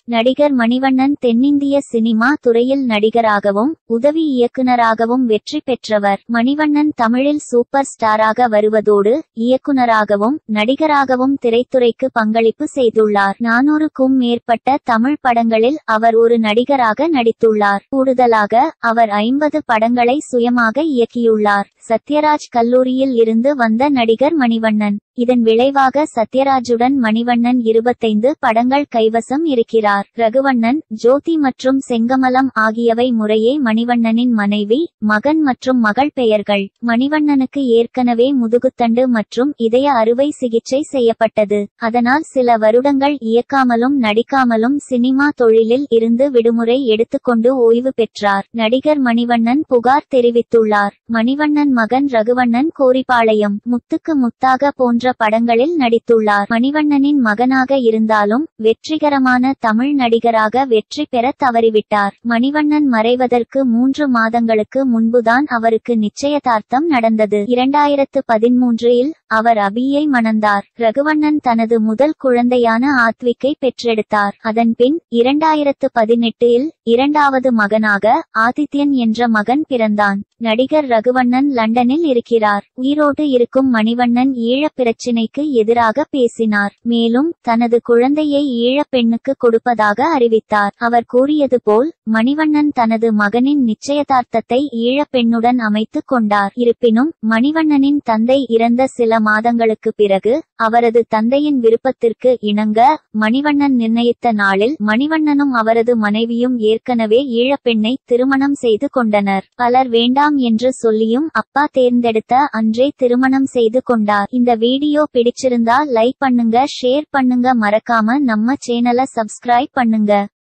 நடிகர் மணிவண்ணன் தென்னிந்திய சினிமா துறையில் நடிகராகவும் உதவி இயக்குனராகவும் வெற்றி பெற்றவர் மணிவண்ணன் தமிழில் சூப்பர் ஸ்டாராக வருவதோடு இயக்குனராகவும் நடிகராகவும் திரைத்துறைக்கு பங்களிப்பு செய்துள்ளார் நானூறுக்கும் மேற்பட்ட தமிழ் படங்களில் அவர் ஒரு நடிகராக நடித்துள்ளார் கூடுதலாக அவர் ஐம்பது படங்களை சுயமாக இயக்கியுள்ளார் சத்யராஜ் கல்லூரியில் இருந்து வந்த நடிகர் மணிவண்ணன் இதன் விளைவாக சத்யராஜுடன் மணிவண்ணன் இருபத்தைந்து படங்கள் கைவசம் இருக்கிறார் ரகுவண்ணன் ஜோதி மற்றும் செங்கமலம் ஆகியவை முறையே மணிவண்ணனின் மனைவி மகன் மற்றும் மகள் பெயர்கள் மணிவண்ணனுக்கு ஏற்கனவே முதுகுத்தண்டு மற்றும் இதய அறுவை சிகிச்சை செய்யப்பட்டது அதனால் சில வருடங்கள் இயக்காமலும் நடிக்காமலும் சினிமா தொழிலில் இருந்து விடுமுறை எடுத்துக்கொண்டு ஓய்வு பெற்றார் நடிகர் மணிவண்ணன் புகார் தெரிவித்துள்ளார் மணிவண்ணன் மகன் ரகுவண்ணன் கோரிப்பாளையம் முத்துக்கு முத்தாக போன்ற படங்களில் நடித்துள்ளார் மணிவண்ணனின் மகனாக இருந்தாலும் வெற்றிகரமான தமிழ் நடிகராக வெற்றி பெற தவறிவிட்டார் மணிவண்ணன் மறைவதற்கு மூன்று மாதங்களுக்கு முன்புதான் அவருக்கு நிச்சயதார்த்தம் நடந்தது இரண்டாயிரத்து பதிமூன்றில் அவர் அபியை மணந்தார் ரகுவண்ணன் தனது முதல் குழந்தையான ஆத்விக்கை பெற்றெடுத்தார் அதன்பின் இரண்டாயிரத்து பதினெட்டில் இரண்டாவது மகனாக ஆதித்யன் என்ற மகன் பிறந்தான் நடிகர் ரகுவண்ணன் லண்டனில் இருக்கிறார் உயிரோடு இருக்கும் மணிவண்ணன் ஈழப் பிரச்சினைக்கு எதிராக பேசினார் மேலும் தனது குழந்தையை ஈழப் பெண்ணுக்கு கொடுப்பதாக அறிவித்தார் அவர் கூறியது போல் மணிவண்ணன் தனது மகனின் நிச்சயதார்த்தத்தை ஈழப் பெண்ணுடன் அமைத்துக் கொண்டார் இருப்பினும் மணிவண்ணனின் தந்தை இறந்த சில மாதங்களுக்கு பிறகு அவரது தந்தையின் விருப்பத்திற்கு இணங்க மணிவண்ணன் நிர்ணயித்த நாளில் மணிவண்ணனும் அவரது மனைவியும் ஏற்கனவே ஈழப்பெண்ணை திருமணம் செய்து கொண்டனர் பலர் வேண்டாம் என்று சொல்லியும் அப்பா தேர்ந்தெடுத்த அன்றே திருமணம் செய்து கொண்டார் இந்த வீடியோ பிடிச்சிருந்தா லைக் பண்ணுங்க ஷேர் பண்ணுங்க மறக்காம நம்ம சேனலை சப்ஸ்கிரைப் பண்ணுங்க